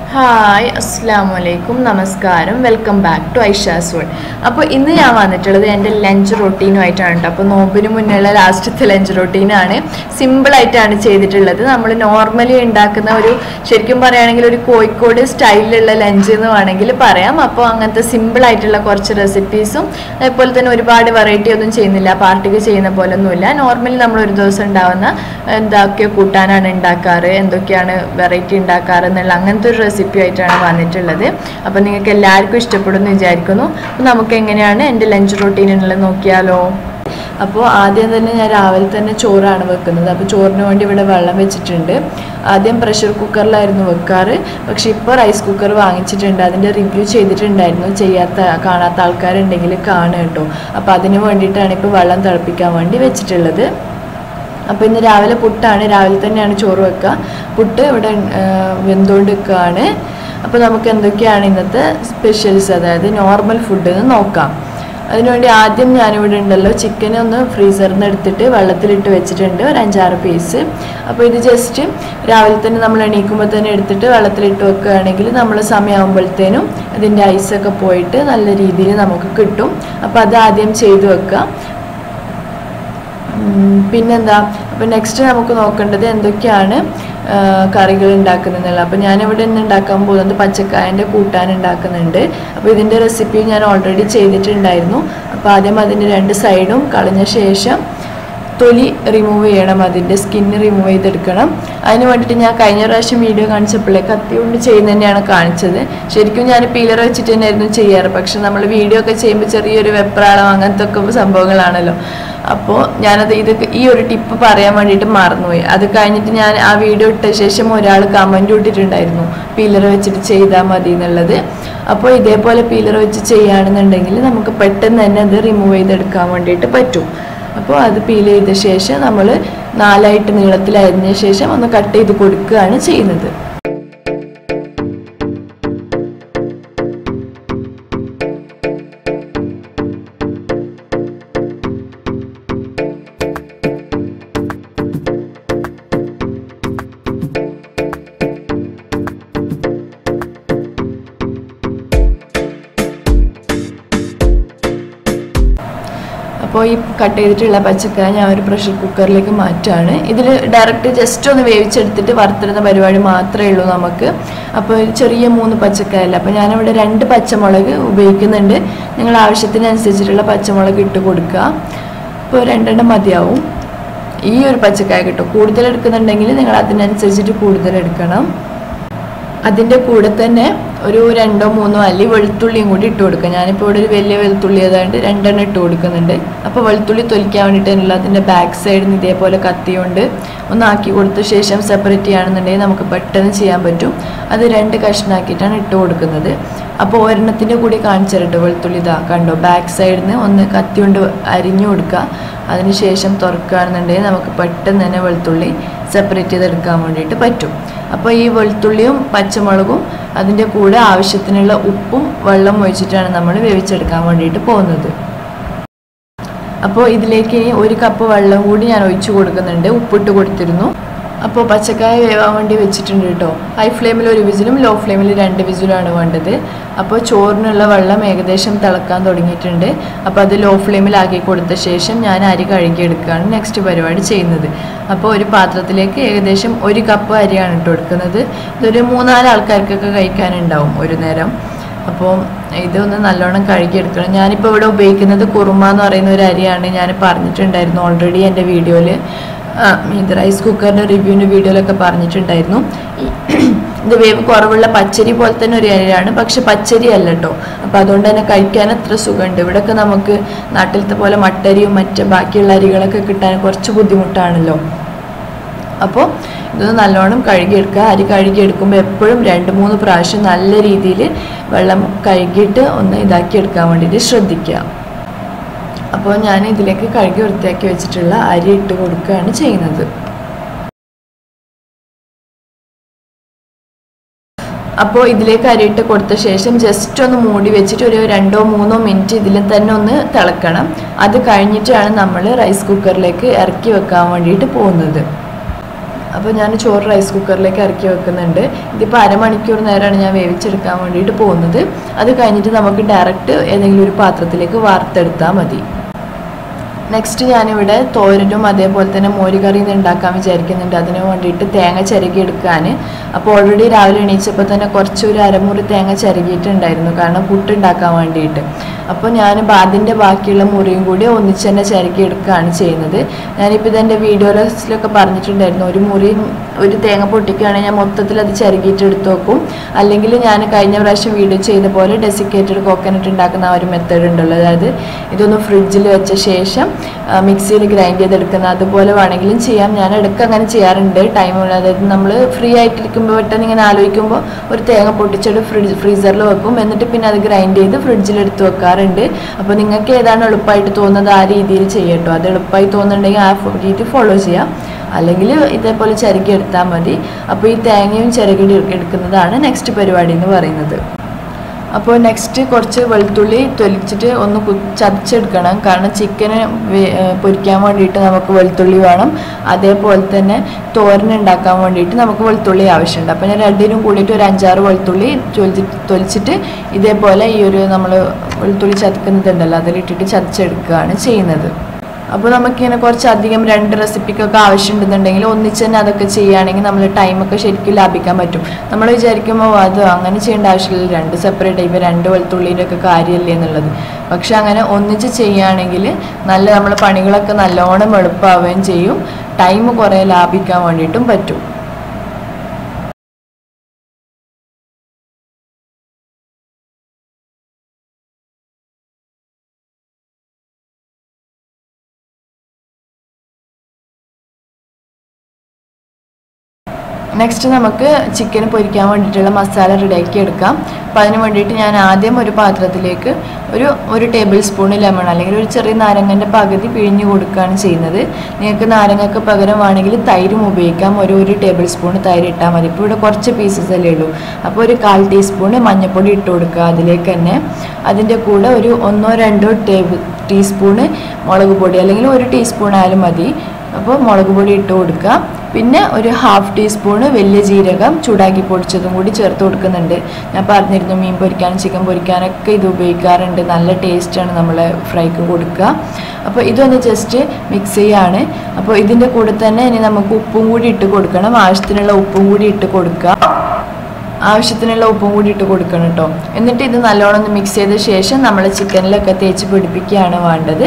hi അസ്സാം വലൈക്കും നമസ്കാരം welcome back to Aisha's world അപ്പോൾ ഇന്ന് ഞാൻ വന്നിട്ടുള്ളത് എൻ്റെ ലഞ്ച് റൊട്ടീനുമായിട്ടാണ് കേട്ടോ അപ്പോൾ നോമ്പിന് മുന്നേയുള്ള ലാസ്റ്റത്തെ ലഞ്ച് റൊട്ടീനാണ് സിമ്പിളായിട്ടാണ് ചെയ്തിട്ടുള്ളത് നമ്മൾ നോർമലി ഉണ്ടാക്കുന്ന ഒരു ശരിക്കും പറയുകയാണെങ്കിൽ ഒരു കോഴിക്കോട് സ്റ്റൈലിലുള്ള ലഞ്ച് എന്ന് വേണമെങ്കിൽ പറയാം അപ്പോൾ അങ്ങനത്തെ സിമ്പിളായിട്ടുള്ള കുറച്ച് റെസിപ്പീസും അതേപോലെ തന്നെ ഒരുപാട് വെറൈറ്റി ഒന്നും ചെയ്യുന്നില്ല പാർട്ടിക്ക് ചെയ്യുന്ന പോലെ ഒന്നുമില്ല നോർമലി നമ്മൾ ഒരു ദിവസം ഉണ്ടാവുന്ന എന്തൊക്കെ കൂട്ടാനാണ് ഉണ്ടാക്കാറ് എന്തൊക്കെയാണ് വെറൈറ്റി ഉണ്ടാക്കാറ് എന്നുള്ള അങ്ങനത്തെ ഒരു റെസിപ്പി ആയിട്ടാണ് വന്നിട്ടുള്ളത് അപ്പോൾ നിങ്ങൾക്ക് എല്ലാവർക്കും ഇഷ്ടപ്പെടുമെന്ന് വിചാരിക്കുന്നു അപ്പോൾ നമുക്ക് എങ്ങനെയാണ് എൻ്റെ ലഞ്ച് റൊട്ടീൻ എന്നുള്ളത് നോക്കിയാലോ അപ്പോൾ ആദ്യം തന്നെ ഞാൻ രാവിലെ തന്നെ ചോറാണ് വെക്കുന്നത് അപ്പോൾ ചോറിന് വേണ്ടി ഇവിടെ വെള്ളം വെച്ചിട്ടുണ്ട് ആദ്യം പ്രഷർ കുക്കറിലായിരുന്നു വെക്കാറ് പക്ഷേ ഇപ്പോൾ റൈസ് കുക്കർ വാങ്ങിച്ചിട്ടുണ്ട് അതിൻ്റെ റിവ്യൂ ചെയ്തിട്ടുണ്ടായിരുന്നു ചെയ്യാത്ത കാണാത്ത ആൾക്കാരുണ്ടെങ്കിൽ കാണുക കേട്ടോ അപ്പോൾ അതിന് വേണ്ടിയിട്ടാണ് ഇപ്പോൾ വെള്ളം തിളപ്പിക്കാൻ വേണ്ടി വെച്ചിട്ടുള്ളത് അപ്പോൾ ഇന്ന് രാവിലെ പുട്ടാണ് രാവിലെ തന്നെയാണ് ചോറ് വെക്കുക പുട്ട് ഇവിടെ വെന്തുകൊണ്ട് വെക്കുകയാണ് അപ്പോൾ നമുക്ക് എന്തൊക്കെയാണ് ഇന്നത്തെ സ്പെഷ്യൽസ് അതായത് നോർമൽ ഫുഡ് എന്ന് നോക്കാം അതിനുവേണ്ടി ആദ്യം ഞാനിവിടെ ഉണ്ടല്ലോ ചിക്കൻ ഒന്ന് ഫ്രീസറിൽ നിന്ന് എടുത്തിട്ട് വെള്ളത്തിലിട്ട് വെച്ചിട്ടുണ്ട് ഒരു അഞ്ചാറ് പീസ് അപ്പോൾ ഇത് ജസ്റ്റ് രാവിലെ തന്നെ നമ്മൾ എണീക്കുമ്പോൾ തന്നെ എടുത്തിട്ട് വെള്ളത്തിലിട്ട് വെക്കുകയാണെങ്കിൽ നമ്മൾ സമയമാകുമ്പോഴത്തേനും അതിൻ്റെ ഐസൊക്കെ പോയിട്ട് നല്ല രീതിയിൽ നമുക്ക് കിട്ടും അപ്പോൾ അത് ആദ്യം ചെയ്ത് വെക്കുക ഉം, പിന്നെന്താ അപ്പോൾ നെക്സ്റ്റ് നമുക്ക് നോക്കേണ്ടത് എന്തൊക്കെയാണ് ആ, കറികൾ ഉണ്ടാക്കുന്നതെന്നുള്ളത് അപ്പോൾ ഞാനിവിടെ ഇന്ന് ഉണ്ടാക്കാൻ പോകുന്നത് പച്ചക്കായൻ്റെ കൂട്ടാൻ ഉണ്ടാക്കുന്നുണ്ട് അപ്പോൾ ഇതിൻ്റെ റെസിപ്പി ഞാൻ ഓൾറെഡി ചെയ്തിട്ടുണ്ടായിരുന്നു അപ്പോൾ ആദ്യം അതിൻ്റെ രണ്ട് സൈഡും കളഞ്ഞ ശേഷം തൊലി റിമൂവ് ചെയ്യണം അതിൻ്റെ സ്കിന്ന് റിമൂവ് ചെയ്തെടുക്കണം അതിന് വേണ്ടിയിട്ട് ഞാൻ കഴിഞ്ഞ പ്രാവശ്യം വീഡിയോ കാണിച്ചപ്പോഴേ കത്തി കൊണ്ട് ചെയ്യുന്നത് തന്നെയാണ് കാണിച്ചത് ശരിക്കും ഞാൻ പീലർ വെച്ചിട്ട് തന്നെയായിരുന്നു ചെയ്യാറ് പക്ഷെ നമ്മൾ വീഡിയോ ഒക്കെ ചെയ്യുമ്പോൾ ചെറിയൊരു വെപ്രാളം അങ്ങനത്തെ ഒക്കെ സംഭവങ്ങളാണല്ലോ അപ്പോൾ ഞാനത് ഇത് ഈ ഒരു ടിപ്പ് പറയാൻ വേണ്ടിയിട്ട് മറന്നുപോയി അത് കഴിഞ്ഞിട്ട് ഞാൻ ആ വീഡിയോ ഇട്ട ശേഷം ഒരാൾ കമൻറ്റ് ഇട്ടിട്ടുണ്ടായിരുന്നു പീലർ വെച്ചിട്ട് ചെയ്താൽ മതി എന്നുള്ളത് അപ്പോൾ ഇതേപോലെ പീലർ വെച്ച് ചെയ്യുകയാണെന്നുണ്ടെങ്കിൽ നമുക്ക് പെട്ടെന്ന് തന്നെ അത് റിമൂവ് ചെയ്തെടുക്കാൻ വേണ്ടിയിട്ട് പറ്റും അപ്പോൾ അത് പീൽ ചെയ്ത ശേഷം നമ്മൾ നാലായിട്ട് നീളത്തിൽ അരിഞ്ഞ ശേഷം ഒന്ന് കട്ട് ചെയ്ത് കൊടുക്കുകയാണ് ചെയ്യുന്നത് അപ്പോൾ ഈ കട്ട് ചെയ്തിട്ടുള്ള പച്ചക്കായ ഞാൻ ഒരു പ്രഷർ കുക്കറിലേക്ക് മാറ്റുകയാണ് ഇതിൽ ഡയറക്റ്റ് ജസ്റ്റ് ഒന്ന് വേവിച്ചെടുത്തിട്ട് വറുത്തിടുന്ന പരിപാടി മാത്രമേ ഉള്ളൂ നമുക്ക് അപ്പോൾ ഒരു ചെറിയ മൂന്ന് പച്ചക്കായല്ല അപ്പോൾ ഞാനിവിടെ രണ്ട് പച്ചമുളക് ഉപയോഗിക്കുന്നുണ്ട് നിങ്ങൾ ആവശ്യത്തിനനുസരിച്ചിട്ടുള്ള പച്ചമുളക് ഇട്ട് കൊടുക്കുക ഇപ്പോൾ രണ്ടെണ്ണം മതിയാവും ഈ ഒരു പച്ചക്കായ കിട്ടും കൂടുതൽ എടുക്കുന്നുണ്ടെങ്കിൽ നിങ്ങൾ അതിനനുസരിച്ചിട്ട് കൂടുതൽ എടുക്കണം അതിൻ്റെ കൂടെ തന്നെ ഒരു രണ്ടോ മൂന്നോ അല്ലി വെളുത്തുള്ളിയും കൂടി ഇട്ട് കൊടുക്കുക ഞാനിപ്പോൾ ഇവിടെ ഒരു വലിയ വെളുത്തുള്ളി ഏതാണ്ട് രണ്ടെണ്ണം ഇട്ട് കൊടുക്കുന്നുണ്ട് അപ്പോൾ വെളുത്തുള്ളി തൊലിക്കാൻ വേണ്ടിയിട്ടുള്ള അതിൻ്റെ ബാക്ക് സൈഡിൽ നിന്ന് ഇതേപോലെ കത്തി കൊണ്ട് ഒന്ന് ആക്കി കൊടുത്ത ശേഷം സെപ്പറേറ്റ് ചെയ്യുകയാണെന്നുണ്ടെങ്കിൽ നമുക്ക് പെട്ടെന്ന് ചെയ്യാൻ പറ്റും അത് രണ്ട് കഷ്ണാക്കിയിട്ടാണ് ഇട്ട് കൊടുക്കുന്നത് അപ്പോൾ ഒരെണ്ണത്തിൻ്റെ കൂടി കാണിച്ചു തരട്ടോ വെളുത്തുള്ളി ഇതാ കണ്ടോ ബാക്ക് സൈഡിൽ നിന്ന് ഒന്ന് കത്തി കൊണ്ട് അരിഞ്ഞു കൊടുക്കുക അതിനുശേഷം തുറക്കുകയാണെന്നുണ്ടെങ്കിൽ നമുക്ക് പെട്ടെന്ന് തന്നെ വെളുത്തുള്ളി സെപ്പറേറ്റ് ചെയ്തെടുക്കാൻ വേണ്ടിയിട്ട് പറ്റും അപ്പോൾ ഈ വെളുത്തുള്ളിയും പച്ചമുളകും അതിൻ്റെ കൂടെ ആവശ്യത്തിനുള്ള ഉപ്പും വെള്ളം ഒഴിച്ചിട്ടാണ് നമ്മൾ വേവിച്ചെടുക്കാൻ വേണ്ടിയിട്ട് പോകുന്നത് അപ്പോൾ ഇതിലേക്ക് ഇനി ഒരു കപ്പ് വെള്ളം കൂടി ഞാൻ ഒഴിച്ചു കൊടുക്കുന്നുണ്ട് ഉപ്പിട്ട് കൊടുത്തിരുന്നു അപ്പോൾ പച്ചക്കായ വേവാൻ വേണ്ടി വെച്ചിട്ടുണ്ട് കേട്ടോ ഹൈ ഫ്ലെയിമിൽ ഒരു വിസിലും ലോ ഫ്ലെയിമിൽ രണ്ട് വിസിലുമാണ് വേണ്ടത് അപ്പോൾ ചോറിനുള്ള വെള്ളം ഏകദേശം തിളക്കാൻ തുടങ്ങിയിട്ടുണ്ട് അപ്പോൾ അത് ലോ ഫ്ലെയിമിലാക്കി കൊടുത്ത ശേഷം ഞാൻ അരി കഴുകിയെടുക്കുകയാണ് നെക്സ്റ്റ് പരിപാടി ചെയ്യുന്നത് അപ്പോൾ ഒരു പാത്രത്തിലേക്ക് ഏകദേശം ഒരു കപ്പ് അരിയാണ് ഇട്ട് കൊടുക്കുന്നത് ഇതൊരു മൂന്നാല് ആൾക്കാർക്കൊക്കെ കഴിക്കാനുണ്ടാവും ഒരു നേരം അപ്പോൾ ഇതൊന്ന് നല്ലോണം കഴുകിയെടുക്കണം ഞാനിപ്പോൾ ഇവിടെ ഉപയോഗിക്കുന്നത് കുറുമ എന്ന് പറയുന്ന ഒരു അരിയാണ് ഞാൻ പറഞ്ഞിട്ടുണ്ടായിരുന്നു ഓൾറെഡി എൻ്റെ വീഡിയോയിൽ ഇത് റൈസ് കുക്കറിൻ്റെ റിവ്യൂവിൻ്റെ വീഡിയോയിലൊക്കെ പറഞ്ഞിട്ടുണ്ടായിരുന്നു ഈ- ഇത് വേവ് കുറവുള്ള പച്ചരി പോലെ തന്നെ ഒരു അരിയാണ് പക്ഷെ പച്ചരി അല്ല കേട്ടോ അപ്പോൾ അതുകൊണ്ട് തന്നെ കഴിക്കാൻ അത്ര സുഖമുണ്ട് ഇവിടെയൊക്കെ നമുക്ക് നാട്ടിലത്തെ പോലെ മട്ടരിയും മറ്റ് ബാക്കിയുള്ള അരികളൊക്കെ കിട്ടാൻ കുറച്ച് ബുദ്ധിമുട്ടാണല്ലോ അപ്പോൾ ഇതൊന്ന് നല്ലോണം കഴുകിയെടുക്കുക അരി കഴുകിയെടുക്കുമ്പോൾ എപ്പോഴും രണ്ട് മൂന്ന് പ്രാവശ്യം നല്ല രീതിയിൽ വെള്ളം കഴുകിയിട്ട് ഒന്ന് ഇതാക്കി എടുക്കാൻ വേണ്ടിയിട്ട് ശ്രദ്ധിക്കുക അപ്പോൾ ഞാൻ ഇതിലേക്ക് കഴുകി വൃത്തിയാക്കി വെച്ചിട്ടുള്ള അരി ഇട്ട് കൊടുക്കുകയാണ് ചെയ്യുന്നത് അപ്പോൾ ഇതിലേക്ക് അരിയിട്ട് കൊടുത്ത ശേഷം ജസ്റ്റ് ഒന്ന് മൂടി വെച്ചിട്ട് ഒരു രണ്ടോ മൂന്നോ മിനിറ്റ് ഇതിൽ തന്നെ ഒന്ന് തിളക്കണം അത് കഴിഞ്ഞിട്ടാണ് നമ്മൾ റൈസ് കുക്കറിലേക്ക് ഇറക്കി വെക്കാൻ വേണ്ടിയിട്ട് പോകുന്നത് അപ്പോൾ ഞാൻ ചോറ് റൈസ് കുക്കറിലേക്ക് ഇറക്കി വെക്കുന്നുണ്ട് ഇതിപ്പോൾ അരമണിക്കൂർ നേരമാണ് ഞാൻ വേവിച്ചെടുക്കാൻ വേണ്ടിയിട്ട് പോകുന്നത് അത് കഴിഞ്ഞിട്ട് നമുക്ക് ഡയറക്റ്റ് ഏതെങ്കിലും ഒരു പാത്രത്തിലേക്ക് വാർത്തെടുത്താൽ മതി നെക്സ്റ്റ് ഞാനിവിടെ തോരനും അതേപോലെ തന്നെ മോരുകറിയും ഉണ്ടാക്കാൻ വിചാരിക്കുന്നുണ്ട് അതിന് വേണ്ടിയിട്ട് തേങ്ങ ചിരകി എടുക്കാൻ അപ്പോൾ ഓൾറെഡി രാവിലെ എണീച്ചപ്പോൾ തന്നെ കുറച്ച് ഒരു അരമുറി തേങ്ങ ചിരകിയിട്ടുണ്ടായിരുന്നു കാരണം പുട്ട് ഉണ്ടാക്കാൻ വേണ്ടിയിട്ട് അപ്പോൾ ഞാൻ അതിൻ്റെ ബാക്കിയുള്ള മുറിയും കൂടി ഒന്നിച്ച് തന്നെ ചിരകി എടുക്കുകയാണ് ചെയ്യുന്നത് ഞാനിപ്പോൾ ഇതെൻ്റെ വീഡിയോസിലൊക്കെ പറഞ്ഞിട്ടുണ്ടായിരുന്നു ഒരു മുറി ഒരു തേങ്ങ പൊട്ടിക്കുകയാണെങ്കിൽ ഞാൻ മൊത്തത്തിൽ അത് ചിരകിയിട്ട് എടുത്ത് വെക്കും അല്ലെങ്കിൽ ഞാൻ കഴിഞ്ഞ പ്രാവശ്യം വീഡിയോ ചെയ്ത പോലെ ഡെസിക്കേറ്റഡ് കോക്കനട്ട് ഉണ്ടാക്കുന്ന ആ ഒരു മെത്തേഡ് ഉണ്ടല്ലോ അതായത് ഇതൊന്ന് ഫ്രിഡ്ജിൽ വെച്ച ശേഷം മിക്സിയിൽ ഗ്രൈൻഡ് ചെയ്തെടുക്കുന്ന അതുപോലെ വേണമെങ്കിലും ചെയ്യാം ഞാൻ ഇടയ്ക്ക് അങ്ങനെ ചെയ്യാറുണ്ട് ടൈം അതായത് നമ്മൾ ഫ്രീ ആയിട്ടിരിക്കുമ്പോൾ പെട്ടെന്ന് ഇങ്ങനെ ആലോചിക്കുമ്പോൾ ഒരു തേങ്ങ പൊട്ടിച്ചിട്ട് ഫ്രിഡ്ജ് ഫ്രീസറിൽ വെക്കും എന്നിട്ട് പിന്നെ അത് ഗ്രൈൻഡ് ചെയ്ത് ഫ്രിഡ്ജിൽ എടുത്ത് വെക്കാറുണ്ട് അപ്പോൾ നിങ്ങൾക്ക് ഏതാണ് എളുപ്പമായിട്ട് തോന്നുന്നത് ആ രീതിയിൽ ചെയ്യട്ടോ അത് എളുപ്പമായി തോന്നുന്നുണ്ടെങ്കിൽ ആ രീതി ഫോളോ ചെയ്യാം അല്ലെങ്കിൽ ഇതേപോലെ ചിരകി എടുത്താൽ മതി അപ്പോൾ ഈ തേങ്ങയും ചിരകി എടുക്കുന്നതാണ് നെക്സ്റ്റ് പരിപാടി എന്ന് പറയുന്നത് അപ്പോൾ നെക്സ്റ്റ് കുറച്ച് വെളുത്തുള്ളി തൊലിച്ചിട്ട് ഒന്ന് കു ചതച്ചെടുക്കണം കാരണം ചിക്കന് പൊരിക്കാൻ വേണ്ടിയിട്ട് നമുക്ക് വെളുത്തുള്ളി വേണം അതേപോലെ തന്നെ തോരൻ ഉണ്ടാക്കാൻ വേണ്ടിയിട്ട് നമുക്ക് വെളുത്തുള്ളി ആവശ്യമുണ്ട് അപ്പോൾ ഞാൻ രണ്ടിനും കൂടിയിട്ട് ഒരു അഞ്ചാറ് വെളുത്തുള്ളി തൊലിച്ച് തൊലിച്ചിട്ട് ഇതേപോലെ ഈ ഒരു നമ്മൾ വെളുത്തുള്ളി ചതക്കുന്നതുണ്ടല്ലോ അതിലിട്ടിട്ട് ചതച്ചെടുക്കുകയാണ് ചെയ്യുന്നത് അപ്പോൾ നമുക്കിങ്ങനെ കുറച്ചധികം രണ്ട് റെസിപ്പിക്കൊക്കെ ആവശ്യമുണ്ടെന്നുണ്ടെങ്കിൽ ഒന്നിച്ച് തന്നെ അതൊക്കെ ചെയ്യുകയാണെങ്കിൽ നമ്മൾ ടൈമൊക്കെ ശരിക്കും ലാഭിക്കാൻ പറ്റും നമ്മൾ വിചാരിക്കുമ്പോൾ അത് അങ്ങനെ ചെയ്യേണ്ട ആവശ്യമില്ല രണ്ട് സെപ്പറേറ്റ് ഇപ്പോൾ രണ്ട് വെളുത്തുള്ളീൻ്റെ ഒക്കെ കാര്യമല്ലേ എന്നുള്ളത് പക്ഷെ അങ്ങനെ ഒന്നിച്ച് ചെയ്യുകയാണെങ്കിൽ നല്ല നമ്മൾ പണികളൊക്കെ നല്ലോണം എളുപ്പമാവുകയും ചെയ്യും ടൈം കുറേ ലാഭിക്കാൻ വേണ്ടിയിട്ടും പറ്റും നെക്സ്റ്റ് നമുക്ക് ചിക്കൻ പൊരിക്കാൻ വേണ്ടിയിട്ടുള്ള മസാല റെഡിയാക്കി എടുക്കാം അപ്പോൾ അതിന് വേണ്ടിയിട്ട് ഞാൻ ആദ്യം ഒരു പാത്രത്തിലേക്ക് ഒരു ഒരു ടേബിൾ സ്പൂൺ ലെമൺ അല്ലെങ്കിൽ ഒരു ചെറിയ നാരങ്ങൻ്റെ പകുതി പിഴിഞ്ഞ് കൊടുക്കുകയാണ് ചെയ്യുന്നത് നിങ്ങൾക്ക് നാരങ്ങക്ക് പകരം വേണമെങ്കിൽ തൈരും ഉപയോഗിക്കാം ഒരു ഒരു ടേബിൾ സ്പൂൺ തൈര് ഇട്ടാൽ മതി ഇപ്പോൾ ഇവിടെ കുറച്ച് പീസസ് അല്ലേ ഉള്ളൂ അപ്പോൾ ഒരു കാൽ ടീസ്പൂൺ മഞ്ഞൾപ്പൊടി ഇട്ട് കൊടുക്കുക അതിലേക്ക് തന്നെ അതിൻ്റെ കൂടെ ഒരു ഒന്നോ രണ്ടോ ടേബിൾ ടീസ്പൂണ് മുളക് പൊടി അല്ലെങ്കിൽ ഒരു ടീസ്പൂൺ ആയാലും മതി അപ്പോൾ മുളക് പൊടി ഇട്ട് കൊടുക്കുക പിന്നെ ഒരു ഹാഫ് ടീസ്പൂണ് വലിയ ജീരകം ചൂടാക്കി പൊടിച്ചതും കൂടി ചേർത്ത് കൊടുക്കുന്നുണ്ട് ഞാൻ പറഞ്ഞിരുന്നു മീൻ പൊരിക്കാനും ചിക്കൻ പൊരിക്കാനൊക്കെ ഇത് ഉപയോഗിക്കാറുണ്ട് നല്ല ടേസ്റ്റാണ് നമ്മൾ ഫ്രൈക്ക് കൊടുക്കുക അപ്പോൾ ഇതൊന്ന് ജസ്റ്റ് മിക്സ് ചെയ്യാണ് അപ്പോൾ ഇതിൻ്റെ കൂടെ തന്നെ ഇനി നമുക്ക് ഉപ്പും കൂടി ഇട്ട് കൊടുക്കണം ആവശ്യത്തിനുള്ള ഉപ്പും കൂടി ഇട്ട് കൊടുക്കുക ആവശ്യത്തിനുള്ള ഉപ്പും കൂടി ഇട്ട് കൊടുക്കണം കേട്ടോ എന്നിട്ട് ഇത് നല്ലോണം ഒന്ന് മിക്സ് ചെയ്ത ശേഷം നമ്മൾ ചിക്കനിലൊക്കെ തേച്ച് പിടിപ്പിക്കുകയാണ് വേണ്ടത്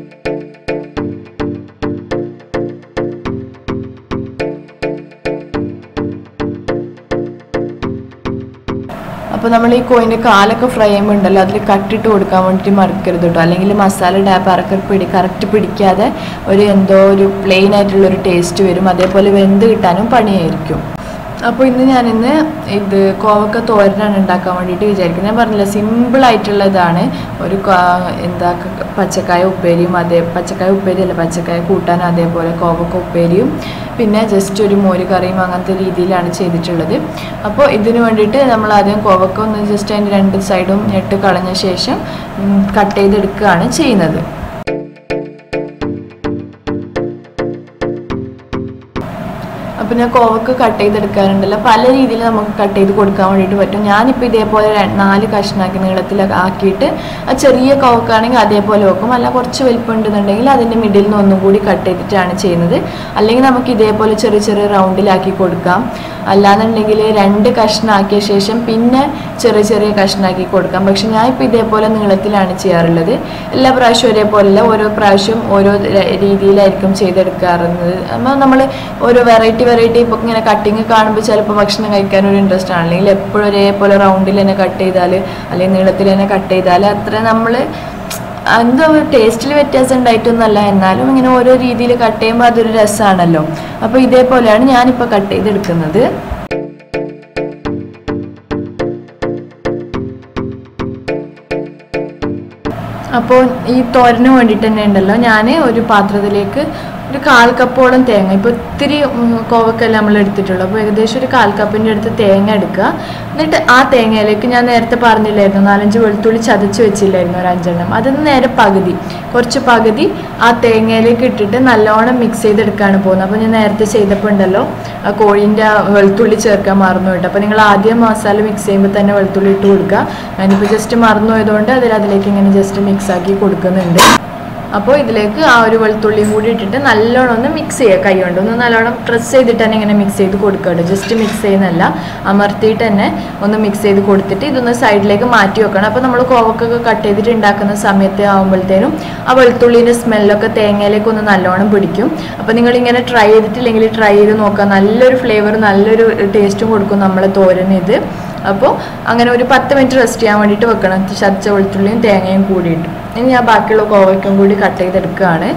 അപ്പോൾ നമ്മൾ ഈ കോയിൻ്റെ കാലൊക്കെ ഫ്രൈ ചെയ്യുമ്പോൾ ഉണ്ടല്ലോ അതിൽ കട്ടിട്ട് കൊടുക്കാൻ വേണ്ടിയിട്ട് മറക്കരുത് കേട്ടോ അല്ലെങ്കിൽ മസാല ഡാപ്പ് അറക്ക പിടി കറക്റ്റ് പിടിക്കാതെ ഒരു എന്തോ ഒരു പ്ലെയിൻ ആയിട്ടുള്ള ഒരു ടേസ്റ്റ് വരും അതേപോലെ വെന്ത് കിട്ടാനും പണിയായിരിക്കും അപ്പോൾ ഇന്ന് ഞാനിന്ന് ഇത് കോവക്ക തോരനാണ് ഉണ്ടാക്കാൻ വേണ്ടിയിട്ട് വിചാരിക്കുന്നത് ഞാൻ പറഞ്ഞില്ല സിമ്പിൾ ആയിട്ടുള്ള ഇതാണ് ഒരു കാ- എന്താ ക- പച്ചക്കായ ഉപ്പേരിയും അതേ പച്ചക്കായ ഉപ്പേരി അല്ല പച്ചക്കായ കൂട്ടാനും അതേപോലെ കോവക്ക ഉപ്പേരിയും പിന്നെ ജസ്റ്റ് ഒരു മോര് കറിയും അങ്ങനത്തെ രീതിയിലാണ് ചെയ്തിട്ടുള്ളത് അപ്പോൾ ഇതിന് വേണ്ടിയിട്ട് നമ്മൾ ആദ്യം കോവക്ക ഒന്ന് ജസ്റ്റ് അതിൻ്റെ രണ്ട് സൈഡും ഞെട്ട് കളഞ്ഞ ശേഷം കട്ട് ചെയ്തെടുക്കുകയാണ് ചെയ്യുന്നത് അപ്പം ഞാൻ കോവക്ക് കട്ട് ചെയ്തെടുക്കാറുണ്ടല്ലോ പല രീതിയിൽ നമുക്ക് കട്ട് ചെയ്ത് കൊടുക്കാൻ വേണ്ടിയിട്ട് പറ്റും ഞാനിപ്പോൾ ഇതേപോലെ ര- നാല് കഷ്ണാക്കി നീളത്തിലൊക്കെ ആക്കിയിട്ട് ആ ചെറിയ കോവക്കാണെങ്കിൽ അതേപോലെ വെക്കും അല്ല കുറച്ച് വലിപ്പം ഉണ്ടെന്നുണ്ടെങ്കിൽ അതിൻ്റെ മിഡിൽ നിന്ന് ഒന്നും കൂടി കട്ട് ചെയ്തിട്ടാണ് ചെയ്യുന്നത് അല്ലെങ്കിൽ നമുക്ക് ഇതേപോലെ ചെറിയ ചെറിയ റൗണ്ടിലാക്കി കൊടുക്കാം അല്ലാന്നുണ്ടെങ്കിൽ രണ്ട് കഷ്ണാക്കിയ ശേഷം പിന്നെ ചെറിയ ചെറിയ കഷ്ണാക്കി കൊടുക്കാം പക്ഷെ ഞാൻ ഇപ്പോൾ ഇതേപോലെ നീളത്തിലാണ് ചെയ്യാറുള്ളത് എല്ലാ പ്രാവശ്യവും ഒരേപോലെയല്ല ഓരോ പ്രാവശ്യം ഓരോ ര- രീതിയിലായിരിക്കും ചെയ്തെടുക്കാറുള്ളത് അപ്പോൾ നമ്മൾ ഓരോ വെറൈറ്റി വെറൈറ്റി ഇപ്പോൾ ഇങ്ങനെ കട്ടിങ് കാണുമ്പോൾ ചിലപ്പോൾ ഭക്ഷണം കഴിക്കാൻ ഒരു ഇൻട്രസ്റ്റ് ആണ് അല്ലെങ്കിൽ എപ്പോഴും ഒരേപോലെ റൗണ്ടിൽ തന്നെ കട്ട് ചെയ്താൽ അല്ലെങ്കിൽ നീളത്തിൽ തന്നെ കട്ട് ചെയ്താൽ അത്ര നമ്മൾ എന്തോ ടേസ്റ്റിൽ വ്യത്യാസം ഉണ്ടായിട്ടൊന്നുമല്ല എന്നാലും ഇങ്ങനെ ഓരോ രീതിയിൽ കട്ട് ചെയ്യുമ്പോൾ അതൊരു രസമാണല്ലോ അപ്പോൾ ഇതേപോലെയാണ് ഞാനിപ്പോൾ കട്ട് ചെയ്തെടുക്കുന്നത് അപ്പോൾ ഈ തോരന് വേണ്ടിയിട്ട് തന്നെ ഉണ്ടല്ലോ ഞാൻ ഒരു പാത്രത്തിലേക്ക് ഒരു കാൽ കപ്പോളം തേങ്ങ ഇപ്പോൾ ഒത്തിരി ഉം, കോവക്കല്ല നമ്മൾ എടുത്തിട്ടുള്ളൂ അപ്പോൾ ഏകദേശം ഒരു കാൽ കപ്പിൻ്റെ അടുത്ത് തേങ്ങ എടുക്കുക എന്നിട്ട് ആ തേങ്ങയിലേക്ക് ഞാൻ നേരത്തെ പറഞ്ഞില്ലായിരുന്നു നാലഞ്ച് വെളുത്തുള്ളി ചതച്ച് വെച്ചില്ലായിരുന്നു ഒരു അഞ്ചെണ്ണം അതിന് നേരെ പകുതി കുറച്ച് പകുതി ആ തേങ്ങയിലേക്ക് ഇട്ടിട്ട് നല്ലോണം മിക്സ് ചെയ്തെടുക്കുകയാണ് പോകുന്നത് അപ്പോൾ ഞാൻ നേരത്തെ ചെയ്തപ്പോൾ ഉണ്ടല്ലോ ആ കോഴീൻ്റെ ആ വെളുത്തുള്ളി ചേർക്കാൻ മറന്നു കേട്ടോ അപ്പോൾ നിങ്ങൾ ആദ്യം മസാല മിക്സ് ചെയ്യുമ്പോൾ തന്നെ വെളുത്തുള്ളി ഇട്ട് കൊടുക്കുക ഞാനിപ്പോൾ ജസ്റ്റ് മറന്നു പോയതുകൊണ്ട് അതിൽ അതിലേക്ക് ഇങ്ങനെ ജസ്റ്റ് മിക്സ് ആക്കി കൊടുക്കുന്നുണ്ട് അപ്പോൾ ഇതിലേക്ക് ആ ഒരു വെളുത്തുള്ളിയും കൂടി ഇട്ടിട്ട് നല്ലോണം ഒന്ന് മിക്സ് ചെയ്യുക കൈ കൊണ്ട് ഒന്ന് നല്ലോണം പ്രസ് ചെയ്തിട്ട് തന്നെ ഇങ്ങനെ മിക്സ് ചെയ്ത് കൊടുക്കുക ജസ്റ്റ് മിക്സ് ചെയ്യുന്നല്ല അമർത്തിയിട്ട് തന്നെ ഒന്ന് മിക്സ് ചെയ്ത് കൊടുത്തിട്ട് ഇതൊന്ന് സൈഡിലേക്ക് മാറ്റി വെക്കണം അപ്പോൾ നമ്മൾ കോവക്കൊക്കെ കട്ട് ചെയ്തിട്ട് ഉണ്ടാക്കുന്ന സമയത്ത് ആകുമ്പോഴത്തേനും ആ വെളുത്തുള്ളിൻ്റെ സ്മെല്ലൊക്കെ തേങ്ങയിലേക്ക് ഒന്ന് നല്ലോണം പിടിക്കും അപ്പോൾ നിങ്ങൾ ഇങ്ങനെ ട്രൈ ചെയ്തിട്ടില്ലെങ്കിൽ ട്രൈ ചെയ്ത് നോക്കുക നല്ലൊരു ഫ്ലേവർ നല്ലൊരു ടേസ്റ്റും കൊടുക്കും നമ്മളെ തോരന് ഇത് അപ്പോൾ അങ്ങനെ ഒരു പത്ത് മിനിറ്റ് റെസ്റ്റ് ചെയ്യാൻ വേണ്ടിയിട്ട് വെക്കണം ചതച്ച വെളുത്തുള്ളിയും തേങ്ങയും കൂടിയിട്ട് ഇനി ഞാൻ ബാക്കിയുള്ള കോവയ്ക്കും കൂടി കട്ട് ചെയ്തെടുക്കുകയാണ്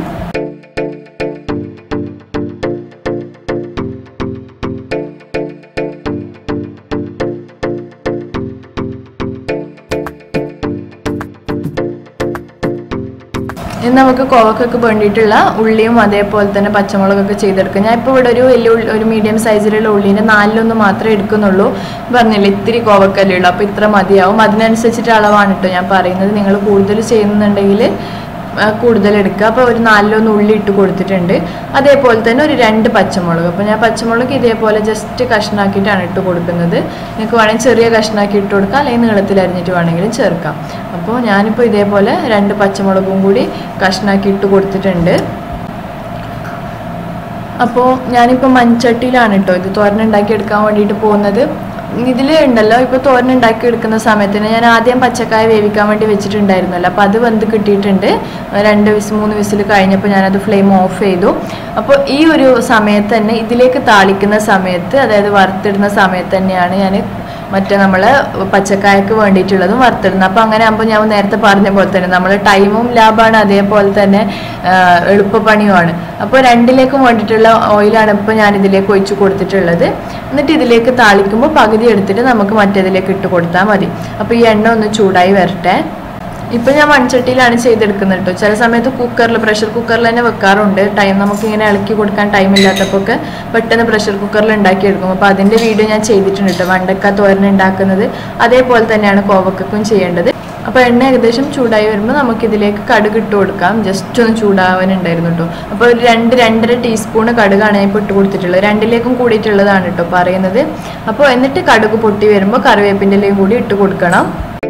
ഇനി നമുക്ക് കോവക്കൊക്കെ വേണ്ടിയിട്ടുള്ള ഉള്ളിയും അതേപോലെ തന്നെ പച്ചമുളകൊക്കെ ചെയ്തെടുക്കാം ഞാൻ ഇപ്പോൾ ഇവിടെ ഒരു വലിയ ഉള്ളി ഒരു മീഡിയം സൈസിലുള്ള ഉള്ളീൻ്റെ നാലിലൊന്ന് മാത്രമേ എടുക്കുന്നുള്ളൂ പറഞ്ഞില്ല ഇത്തിരി കോവക്കല്ലേ ഉള്ളൂ അപ്പോൾ ഇത്ര മതിയാവും അതിനനുസരിച്ചിട്ട് അളവാണ് കേട്ടോ ഞാൻ പറയുന്നത് നിങ്ങൾ കൂടുതൽ ചെയ്യുന്നുണ്ടെങ്കിൽ ആ, കൂടുതൽ എടുക്കുക അപ്പോൾ ഒരു നാലിലൊന്ന് ഉള്ളി ഇട്ട് കൊടുത്തിട്ടുണ്ട് അതേപോലെ തന്നെ ഒരു രണ്ട് പച്ചമുളക് അപ്പോൾ ഞാൻ പച്ചമുളക് ഇതേപോലെ ജസ്റ്റ് കഷ്ണാക്കിയിട്ടാണ് ഇട്ട് കൊടുക്കുന്നത് നിങ്ങൾക്ക് വേണമെങ്കിൽ ചെറിയ കഷ്ണാക്കി ഇട്ട് കൊടുക്കാം അല്ലെങ്കിൽ നീളത്തിൽ അരിഞ്ഞിട്ട് വേണമെങ്കിലും ചേർക്കാം അപ്പോൾ ഞാനിപ്പോൾ ഇതേപോലെ രണ്ട് പച്ചമുളകും കൂടി കഷ്ണാക്കി ഇട്ട് കൊടുത്തിട്ടുണ്ട് അപ്പോൾ ഞാനിപ്പോൾ മൺചട്ടിയിലാണ് കേട്ടോ ഇത് തോരൻ ഉണ്ടാക്കി എടുക്കാൻ വേണ്ടിയിട്ട് പോകുന്നത് ഇതിൽ ഉണ്ടല്ലോ ഇപ്പോൾ തോരൻ ഉണ്ടാക്കി എടുക്കുന്ന സമയത്തിന് ഞാൻ ആദ്യം പച്ചക്കായ വേവിക്കാൻ വേണ്ടി വെച്ചിട്ടുണ്ടായിരുന്നല്ലോ അപ്പോൾ അത് വെന്ത് കിട്ടിയിട്ടുണ്ട് രണ്ട് വിസ് മൂന്ന് വിസിൽ കഴിഞ്ഞപ്പോൾ ഞാനത് ഫ്ലെയിം ഓഫ് ചെയ്തു അപ്പോൾ ഈ ഒരു സമയത്ത് തന്നെ ഇതിലേക്ക് താളിക്കുന്ന സമയത്ത് അതായത് വറുത്തിടുന്ന സമയത്ത് തന്നെയാണ് ഞാൻ മറ്റേ നമ്മൾ പച്ചക്കായക്ക് വേണ്ടിയിട്ടുള്ളതും വറുത്തിടുന്നത് അപ്പോൾ അങ്ങനെ ആകുമ്പോൾ ഞാൻ നേരത്തെ പറഞ്ഞ പോലെ തന്നെ നമ്മൾ ടൈമും ലാഭമാണ് അതേപോലെ തന്നെ ആ, എളുപ്പപ്പണിയുമാണ് അപ്പോൾ രണ്ടിലേക്കും വേണ്ടിയിട്ടുള്ള ഓയിലാണ് ഇപ്പോൾ ഞാൻ ഇതിലേക്ക് ഒഴിച്ച് കൊടുത്തിട്ടുള്ളത് എന്നിട്ട് ഇതിലേക്ക് താളിക്കുമ്പോൾ പകുതി എടുത്തിട്ട് നമുക്ക് മറ്റേതിലേക്ക് ഇട്ട് കൊടുത്താൽ മതി അപ്പോൾ ഈ എണ്ണ ഒന്ന് ചൂടായി വരട്ടെ ഇപ്പൊ ഞാൻ മൺചട്ടിയിലാണ് ചെയ്തെടുക്കുന്നത് കേട്ടോ ചില സമയത്ത് കുക്കറിൽ പ്രഷർ കുക്കറിൽ തന്നെ വെക്കാറുണ്ട് ടൈം നമുക്ക് ഇങ്ങനെ ഇളക്കി കൊടുക്കാൻ ടൈം ഇല്ലാത്തപ്പോൾ ഒക്കെ പെട്ടെന്ന് പ്രഷർ കുക്കറിൽ ഉണ്ടാക്കിയെടുക്കും അപ്പോൾ അതിന്റെ വീഡിയോ ഞാൻ ചെയ്തിട്ടുണ്ട് കേട്ടോ വണ്ടക്ക തോരൻ ഉണ്ടാക്കുന്നത് അതേപോലെ തന്നെയാണ് കോവക്കും ചെയ്യേണ്ടത് അപ്പോൾ എണ്ണ ഏകദേശം ചൂടായി വരുമ്പോൾ നമുക്ക് ഇതിലേക്ക് കടുക് ഇട്ട് കൊടുക്കാം ജസ്റ്റ് ഒന്ന് ചൂടാവാനുണ്ടായിരുന്നു കേട്ടോ അപ്പോൾ ഒരു രണ്ട് രണ്ടര ടീസ്പൂൺ കടുകാണ് ഞാൻ ഇപ്പോൾ ഇട്ട് കൊടുത്തിട്ടുള്ളത് രണ്ടിലേക്കും കൂടിയിട്ടുള്ളതാണ് കേട്ടോ പറയുന്നത് അപ്പോൾ എന്നിട്ട് കടുക് പൊട്ടി വരുമ്പോൾ കറിവേപ്പിൻ്റെ ഇലയും കൂടി ഇട്ട് കൊടുക്കണം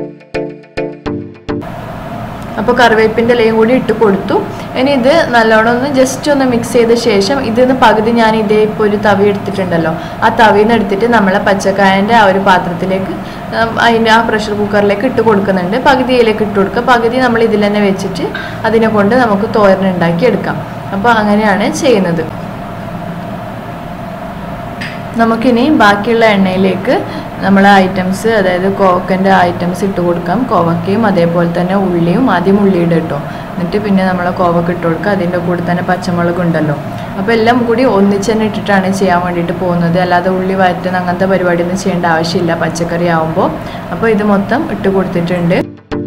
അപ്പോൾ കറിവേപ്പിൻ്റെ ഇലയും കൂടി ഇട്ട് കൊടുത്തു ഇനി ഇത് നല്ലോണം ഒന്ന് ജസ്റ്റ് ഒന്ന് മിക്സ് ചെയ്ത ശേഷം ഇതിന്ന് പകുതി ഞാൻ ഇതേ ഇപ്പോൾ ഒരു തവി എടുത്തിട്ടുണ്ടല്ലോ ആ തവിയിൽ നിന്ന് എടുത്തിട്ട് നമ്മളെ പച്ചക്കായൻ്റെ ആ ഒരു പാത്രത്തിലേക്ക് ഉം, അതിൻ്റെ ആ പ്രഷർ കുക്കറിലേക്ക് ഇട്ട് കൊടുക്കുന്നുണ്ട് പകുതിയിലേക്ക് ഇട്ട് കൊടുക്കുക പകുതി നമ്മൾ ഇതിൽ തന്നെ വെച്ചിട്ട് അതിനെ കൊണ്ട് നമുക്ക് തോരൻ ഉണ്ടാക്കി എടുക്കാം അപ്പോൾ അങ്ങനെയാണ് ചെയ്യുന്നത് നമുക്കിനി ബാക്കിയുള്ള എണ്ണയിലേക്ക് നമ്മൾ ഐറ്റംസ് അതായത് കോവക്കൻ്റെ ഐറ്റംസ് ഇട്ട് കൊടുക്കാം കോവക്കയും അതേപോലെ തന്നെ ഉള്ളിയും ആദ്യം ഉള്ളിയുടെ ഇട്ടോ എന്നിട്ട് പിന്നെ നമ്മൾ കോവക്ക ഇട്ട് കൊടുക്കുക അതിൻ്റെ കൂടെ തന്നെ പച്ചമുളക് ഉണ്ടല്ലോ അപ്പോൾ എല്ലാം കൂടി ഒന്നിച്ച് തന്നെ ഇട്ടിട്ടാണ് ചെയ്യാൻ വേണ്ടിയിട്ട് പോകുന്നത് അല്ലാതെ ഉള്ളി വഴറ്റുന്ന അങ്ങനത്തെ പരിപാടിയൊന്നും ചെയ്യേണ്ട ആവശ്യമില്ല പച്ചക്കറി ആവുമ്പോൾ അപ്പോൾ ഇത് മൊത്തം ഇട്ട് കൊടുത്തിട്ടുണ്ട്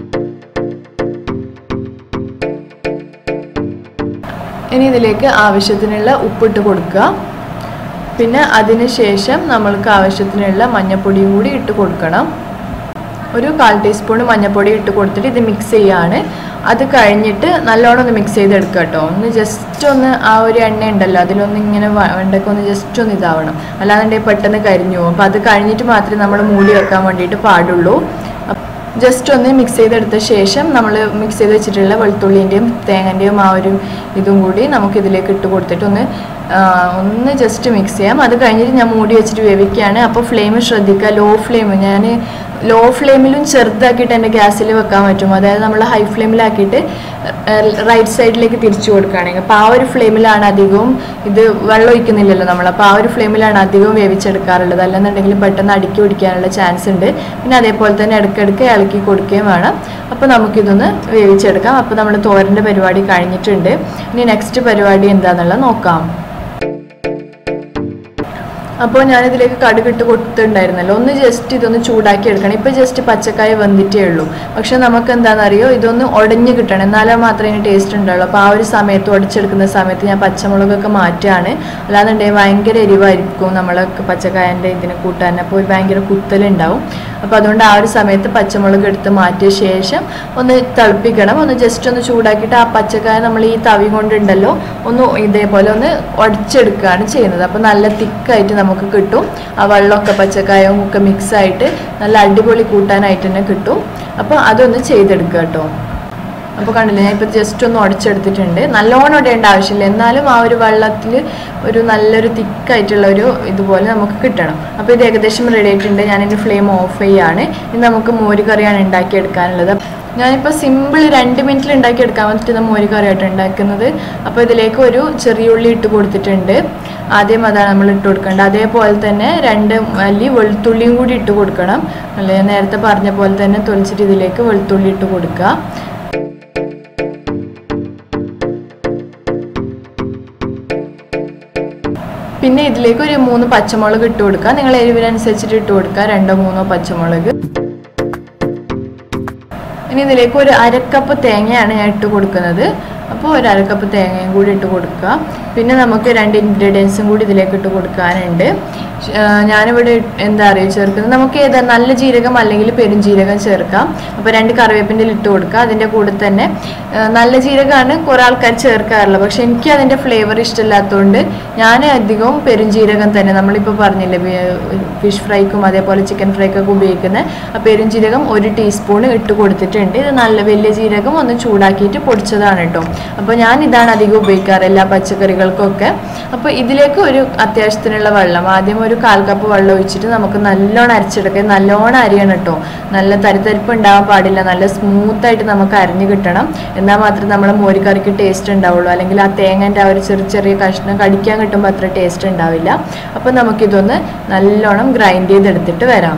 ഇനി ഇതിലേക്ക് ആവശ്യത്തിനുള്ള ഉപ്പിട്ട് കൊടുക്കുക പിന്നെ അതിന് ശേഷം നമ്മൾക്ക് ആവശ്യത്തിനുള്ള മഞ്ഞപ്പൊടിയും കൂടി ഇട്ട് കൊടുക്കണം ഒരു കാൽ ടീസ്പൂൺ മഞ്ഞപ്പൊടി ഇട്ട് കൊടുത്തിട്ട് ഇത് മിക്സ് ചെയ്യാണ് അത് കഴിഞ്ഞിട്ട് നല്ലോണം ഒന്ന് മിക്സ് ചെയ്തെടുക്കുക കേട്ടോ ഒന്ന് ജസ്റ്റ് ഒന്ന് ആ ഒരു എണ്ണ ഉണ്ടല്ലോ അതിലൊന്ന് ഇങ്ങനെ വ- വെണ്ടയ്ക്ക ഒന്ന് ജസ്റ്റ് ഒന്ന് ഇതാവണം അല്ലാന്നുണ്ടെങ്കിൽ പെട്ടെന്ന് കരിഞ്ഞു പോകും അപ്പോൾ അത് കഴിഞ്ഞിട്ട് മാത്രമേ നമ്മൾ മൂടി വെക്കാൻ വേണ്ടിയിട്ട് പാടുള്ളൂ ജസ്റ്റ് ഒന്ന് മിക്സ് ചെയ്തെടുത്ത ശേഷം നമ്മൾ മിക്സ് ചെയ്ത് വെച്ചിട്ടുള്ള വെളുത്തുള്ളിൻ്റെയും തേങ്ങൻ്റെയും ആ ഒരു ഇതും കൂടി നമുക്ക് ഇതിലേക്ക് ഇട്ട് കൊടുത്തിട്ട് ഒന്ന് ആ, ഒന്ന് ജസ്റ്റ് മിക്സ് ചെയ്യാം അത് കഴിഞ്ഞിട്ട് ഞാൻ മൂടി വെച്ചിട്ട് വേവിക്കുകയാണ് അപ്പോൾ ഫ്ലെയിം ശ്രദ്ധിക്കുക ലോ ഫ്ലെയിം ഞാൻ ലോ ഫ്ലെയിമിലും ചെറുതാക്കിയിട്ട് എൻ്റെ ഗ്യാസിൽ വെക്കാൻ പറ്റും അതായത് നമ്മൾ ഹൈ ഫ്ലെയിമിലാക്കിയിട്ട് റൈറ്റ് സൈഡിലേക്ക് തിരിച്ചു കൊടുക്കുകയാണെങ്കിൽ അപ്പോൾ ആ ഒരു ഫ്ലെയിമിലാണ് അധികവും ഇത് വെള്ളം ഒഴിക്കുന്നില്ലല്ലോ നമ്മൾ അപ്പോൾ ആ ഒരു ഫ്ലെയിമിലാണ് അധികവും വേവിച്ചെടുക്കാറുള്ളത് അല്ലെന്നുണ്ടെങ്കിൽ പെട്ടെന്ന് അടുക്കി പിടിക്കാനുള്ള ചാൻസ് ഉണ്ട് പിന്നെ അതേപോലെ തന്നെ ഇടയ്ക്കിടയ്ക്ക് ഇളക്കി കൊടുക്കുകയും വേണം അപ്പോൾ നമുക്കിതൊന്ന് വേവിച്ചെടുക്കാം അപ്പോൾ നമ്മൾ തോരൻ്റെ പരിപാടി കഴിഞ്ഞിട്ടുണ്ട് ഇനി നെക്സ്റ്റ് പരിപാടി എന്താണെന്നുള്ളത് നോക്കാം അപ്പോൾ ഞാനിതിലേക്ക് കടുകിട്ട് കൊടുത്തിട്ടുണ്ടായിരുന്നല്ലോ ഒന്ന് ജസ്റ്റ് ഇതൊന്ന് ചൂടാക്കി എടുക്കണം ഇപ്പോൾ ജസ്റ്റ് പച്ചക്കായ വന്നിട്ടേ ഉള്ളൂ പക്ഷെ നമുക്ക് എന്താണെന്നറിയോ ഇതൊന്ന് ഉടഞ്ഞ് കിട്ടണം എന്നാലേ മാത്രമേ ഇതിന് ടേസ്റ്റ് ഉണ്ടാവുള്ളൂ അപ്പോൾ ആ ഒരു സമയത്ത് ഉടച്ചെടുക്കുന്ന സമയത്ത് ഞാൻ പച്ചമുളകൊക്കെ മാറ്റുകയാണ് അല്ലാന്നുണ്ടെങ്കിൽ ഭയങ്കര എരിവായിരിക്കും നമ്മളെ പച്ചക്കായൻ്റെ ഇതിന് കൂട്ടാൻ അപ്പോൾ ഭയങ്കര കുത്തലുണ്ടാവും അപ്പോൾ അതുകൊണ്ട് ആ ഒരു സമയത്ത് പച്ചമുളക് എടുത്ത് മാറ്റിയ ശേഷം ഒന്ന് തിളപ്പിക്കണം ഒന്ന് ജസ്റ്റ് ഒന്ന് ചൂടാക്കിയിട്ട് ആ പച്ചക്കായ നമ്മൾ ഈ തവി കൊണ്ടുണ്ടല്ലോ ഒന്ന് ഇതേപോലെ ഒന്ന് ഉടച്ചെടുക്കുകയാണ് ചെയ്യുന്നത് അപ്പോൾ നല്ല തിക്കായിട്ട് നമുക്ക് കിട്ടും ആ വെള്ളമൊക്കെ പച്ചക്കായവും ഒക്കെ മിക്സ് ആയിട്ട് നല്ല അടിപൊളി കൂട്ടാനായിട്ട് തന്നെ കിട്ടും അപ്പോൾ അതൊന്ന് ചെയ്തെടുക്കുക കേട്ടോ അപ്പോൾ കണ്ടില്ലേ ഞാൻ ഇപ്പോൾ ജസ്റ്റ് ഒന്ന് ഉടച്ചെടുത്തിട്ടുണ്ട് നല്ലോണം ഇടേണ്ട ആവശ്യമില്ല എന്നാലും ആ ഒരു വെള്ളത്തിൽ ഒരു നല്ലൊരു തിക്കായിട്ടുള്ള ഒരു ഇതുപോലെ നമുക്ക് കിട്ടണം അപ്പോൾ ഇത് ഏകദേശം റെഡി ആയിട്ടുണ്ട് ഞാനിൻ്റെ ഫ്ലെയിം ഓഫ് ചെയ്യാണ് ഇനി നമുക്ക് മോര് കറിയാണ് ഉണ്ടാക്കിയെടുക്കാനുള്ളത് ഞാനിപ്പോൾ സിമ്പിൾ രണ്ട് മിനിറ്റിൽ ഉണ്ടാക്കിയെടുക്കാൻ പറ്റുന്ന മോര് കറിയായിട്ട് ഉണ്ടാക്കുന്നത് അപ്പോൾ ഇതിലേക്ക് ഒരു ചെറിയ ഉള്ളി ഇട്ട് കൊടുത്തിട്ടുണ്ട് ആദ്യം അതാണ് നമ്മൾ ഇട്ട് കൊടുക്കേണ്ടത് അതേപോലെ തന്നെ രണ്ട് അല്ലി വെളുത്തുള്ളിയും കൂടി ഇട്ട് കൊടുക്കണം അല്ലെ നേരത്തെ പറഞ്ഞ പോലെ തന്നെ തൊലിച്ചിട്ട് ഇതിലേക്ക് വെളുത്തുള്ളി ഇട്ട് കൊടുക്കുക പിന്നെ ഇതിലേക്ക് ഒരു മൂന്ന് പച്ചമുളക് ഇട്ട് കൊടുക്കുക നിങ്ങൾ എരിവിനനുസരിച്ചിട്ട് ഇട്ട് കൊടുക്കുക രണ്ടോ മൂന്നോ പച്ചമുളക് ഇനി ഇതിലേക്ക് ഒരു അരക്കപ്പ് തേങ്ങയാണ് ഞാൻ ഇട്ട് കൊടുക്കുന്നത് അപ്പോൾ ഒരു അരക്കപ്പ് തേങ്ങയും കൂടി ഇട്ട് കൊടുക്കുക പിന്നെ നമുക്ക് രണ്ട് ഇൻഗ്രീഡിയൻസും കൂടി ഇതിലേക്ക് ഇട്ട് കൊടുക്കാനുണ്ട് ആ, ഞാനിവിടെ എന്താ പറയുക ചേർക്കുന്നത് നമുക്ക് ഏതാ നല്ല ജീരകം അല്ലെങ്കിൽ പെരുംജീരകം ചേർക്കാം അപ്പോൾ രണ്ട് കറിവേപ്പിൻ്റെ ഇട്ട് കൊടുക്കുക അതിൻ്റെ കൂടെ തന്നെ ആ, നല്ല ജീരകമാണ് കുറേ ആൾക്കാർ ചേർക്കാറുള്ളത് പക്ഷെ എനിക്ക് അതിൻ്റെ ഫ്ലേവർ ഇഷ്ടമില്ലാത്തതുകൊണ്ട് ഞാൻ അധികവും പെരുംജീരകം തന്നെ നമ്മളിപ്പോൾ പറഞ്ഞില്ലേ ഫിഷ് ഫ്രൈക്കും അതേപോലെ ചിക്കൻ ഫ്രൈക്കൊക്കെ ഉപയോഗിക്കുന്ന ആ പെരുംജീരകം ഒരു ടീസ്പൂൺ ഇട്ട് കൊടുത്തിട്ടുണ്ട് ഇത് നല്ല വലിയ ജീരകം ഒന്ന് ചൂടാക്കിയിട്ട് പൊടിച്ചതാണ് കേട്ടോ അപ്പോൾ ഞാൻ ഇതാണ് അധികം ഉപയോഗിക്കാറ് എല്ലാ പച്ചക്കറികൾക്കൊക്കെ അപ്പോൾ ഇതിലേക്ക് ഒരു അത്യാവശ്യത്തിനുള്ള വെള്ളം ആദ്യം ഒരു കാൽ കപ്പ് വെള്ളം ഒഴിച്ചിട്ട് നമുക്ക് നല്ലോണം അരച്ചെടുക്കുക നല്ലോണം അരിയണം കേട്ടോ നല്ല തരിത്തരിപ്പ് ഉണ്ടാവാൻ പാടില്ല നല്ല സ്മൂത്ത് ആയിട്ട് നമുക്ക് അരിഞ്ഞ് കിട്ടണം എന്നാൽ മാത്രമേ നമ്മുടെ മോരിക്കറിക്ക് ടേസ്റ്റ് ഉണ്ടാവുള്ളൂ അല്ലെങ്കിൽ ആ തേങ്ങൻ്റെ ആ ഒരു ചെറിയ ചെറിയ കഷ്ണം കടിക്കാൻ കിട്ടുമ്പോൾ അത്ര ടേസ്റ്റ് ഉണ്ടാവില്ല അപ്പോൾ നമുക്കിതൊന്ന് നല്ലോണം ഗ്രൈൻഡ് ചെയ്തെടുത്തിട്ട് വരാം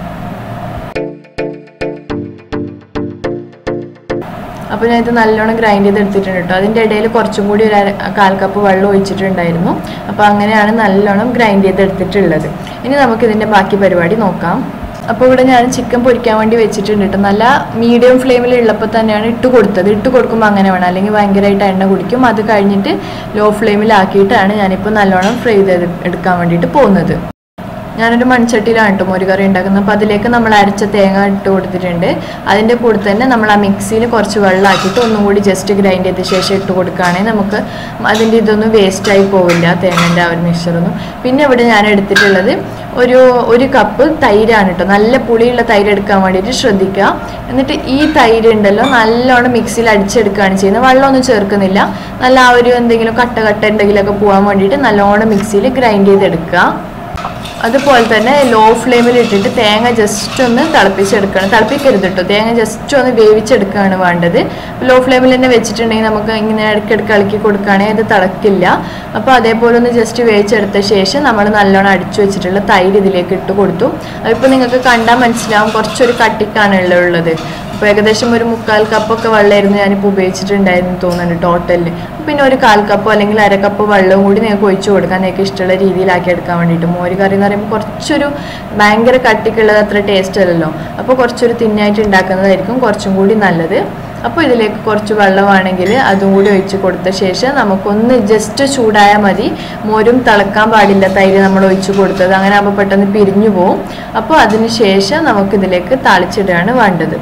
അപ്പോൾ ഞാൻ ഇത് നല്ലോണം ഗ്രൈൻഡ് ചെയ്ത് എടുത്തിട്ടുണ്ട് കേട്ടോ അതിൻ്റെ ഇടയിൽ കുറച്ചും കൂടി ഒരു അര- കാൽ കപ്പ് വെള്ളം ഒഴിച്ചിട്ടുണ്ടായിരുന്നു അപ്പോൾ അങ്ങനെയാണ് നല്ലോണം ഗ്രൈൻഡ് ചെയ്ത് എടുത്തിട്ടുള്ളത് ഇനി നമുക്ക് ഇതിൻ്റെ ബാക്കി പരിപാടി നോക്കാം അപ്പോൾ ഇവിടെ ഞാൻ ചിക്കൻ പൊരിക്കാൻ വേണ്ടി വെച്ചിട്ടുണ്ട് കേട്ടോ നല്ല മീഡിയം ഫ്ലെയിമിൽ ഉള്ളപ്പോൾ തന്നെയാണ് ഇട്ട് കൊടുത്തത് ഇട്ട് കൊടുക്കുമ്പോൾ അങ്ങനെ വേണം അല്ലെങ്കിൽ ഭയങ്കരമായിട്ട് എണ്ണ കുടിക്കും അത് കഴിഞ്ഞിട്ട് ലോ ഫ്ലെയിമിലാക്കിയിട്ടാണ് ഞാനിപ്പോൾ നല്ലോണം ഫ്രൈ ചെയ്ത് എടുക്കാൻ വേണ്ടിയിട്ട് പോകുന്നത് ഞാനൊരു മൺചട്ടിയിലാണ് കേട്ടോ മോര് കറി ഉണ്ടാക്കുന്നത് അപ്പോൾ അതിലേക്ക് നമ്മൾ അരച്ച തേങ്ങ ഇട്ട് കൊടുത്തിട്ടുണ്ട് അതിൻ്റെ കൂടെ തന്നെ നമ്മൾ ആ മിക്സിയിൽ കുറച്ച് വെള്ളമാക്കിയിട്ട് ഒന്നും കൂടി ജസ്റ്റ് ഗ്രൈൻഡ് ചെയ്ത ശേഷം ഇട്ട് കൊടുക്കുകയാണെങ്കിൽ നമുക്ക് അതിൻ്റെ ഇതൊന്നും വേസ്റ്റായി പോവില്ല തേങ്ങൻ്റെ ആ ഒരു മിക്സറൊന്നും പിന്നെ ഇവിടെ ഞാൻ എടുത്തിട്ടുള്ളത് ഒരു ഒരു കപ്പ് തൈരാണ് കേട്ടോ നല്ല പുളിയുള്ള തൈര് എടുക്കാൻ വേണ്ടിയിട്ട് ശ്രദ്ധിക്കുക എന്നിട്ട് ഈ തൈര് ഉണ്ടല്ലോ നല്ലോണം മിക്സിയിൽ അടിച്ചെടുക്കുകയാണ് ചെയ്യുന്നത് വെള്ളമൊന്നും ചേർക്കുന്നില്ല നല്ല ആ ഒരു എന്തെങ്കിലും കട്ട കട്ട ഉണ്ടെങ്കിലൊക്കെ പോകാൻ വേണ്ടിയിട്ട് നല്ലോണം മിക്സിയിൽ ഗ്രൈൻഡ് ചെയ്തെടുക്കുക അതുപോലെ തന്നെ ലോ ഫ്ലെയിമിൽ ഇട്ടിട്ട് തേങ്ങ ജസ്റ്റ് ഒന്ന് തിളപ്പിച്ചെടുക്കണം തിളപ്പിക്കരുത് കേട്ടോ തേങ്ങ ജസ്റ്റ് ഒന്ന് വേവിച്ചെടുക്കുകയാണ് വേണ്ടത് ലോ ഫ്ലെയിമിൽ തന്നെ വെച്ചിട്ടുണ്ടെങ്കിൽ നമുക്ക് ഇങ്ങനെ ഇടയ്ക്കിടയ്ക്ക് ഇളക്കി കൊടുക്കുകയാണെങ്കിൽ അത് തിളക്കില്ല അപ്പോൾ അതേപോലെ ഒന്ന് ജസ്റ്റ് വേവിച്ചെടുത്ത ശേഷം നമ്മൾ നല്ലോണം അടിച്ചു വെച്ചിട്ടുള്ള തൈര് ഇതിലേക്ക് ഇട്ട് കൊടുത്തു അതിപ്പോൾ നിങ്ങൾക്ക് കണ്ടാൽ മനസ്സിലാവും കുറച്ചൊരു കട്ടിക്കാണല്ലോ ഉള്ളത് അപ്പോൾ ഏകദേശം ഒരു മുക്കാൽ കപ്പൊക്കെ വെള്ളമായിരുന്നു ഞാനിപ്പോൾ ഉപയോഗിച്ചിട്ടുണ്ടായിരുന്നു തോന്നുന്നുണ്ട് ടോട്ടലിൽ പിന്നെ ഒരു കാൽ കപ്പോ അല്ലെങ്കിൽ അര കപ്പ് വെള്ളവും കൂടി നിങ്ങൾക്ക് ഒഴിച്ചു കൊടുക്കാൻ നിങ്ങൾക്ക് ഇഷ്ടമുള്ള രീതിയിലാക്കി എടുക്കാൻ വേണ്ടിയിട്ട് മോര് കറി എന്ന് പറയുമ്പോൾ കുറച്ചൊരു ഭയങ്കര കട്ടിക്കുള്ളത് അത്ര ടേസ്റ്റ് അല്ലല്ലോ അപ്പോൾ കുറച്ചൊരു തിന്നായിട്ട് ഉണ്ടാക്കുന്നതായിരിക്കും കുറച്ചും കൂടി നല്ലത് അപ്പോൾ ഇതിലേക്ക് കുറച്ച് വെള്ളമാണെങ്കിൽ അതും കൂടി ഒഴിച്ച് കൊടുത്ത ശേഷം നമുക്കൊന്ന് ജസ്റ്റ് ചൂടായാൽ മതി മോരും തിളക്കാൻ പാടില്ല തൈര് നമ്മൾ ഒഴിച്ച് കൊടുത്തത് അങ്ങനെ ആകുമ്പോൾ പെട്ടെന്ന് പിരിഞ്ഞു പോവും അപ്പോൾ അതിന് ശേഷം നമുക്കിതിലേക്ക് താളിച്ചിടുകയാണ് വേണ്ടത്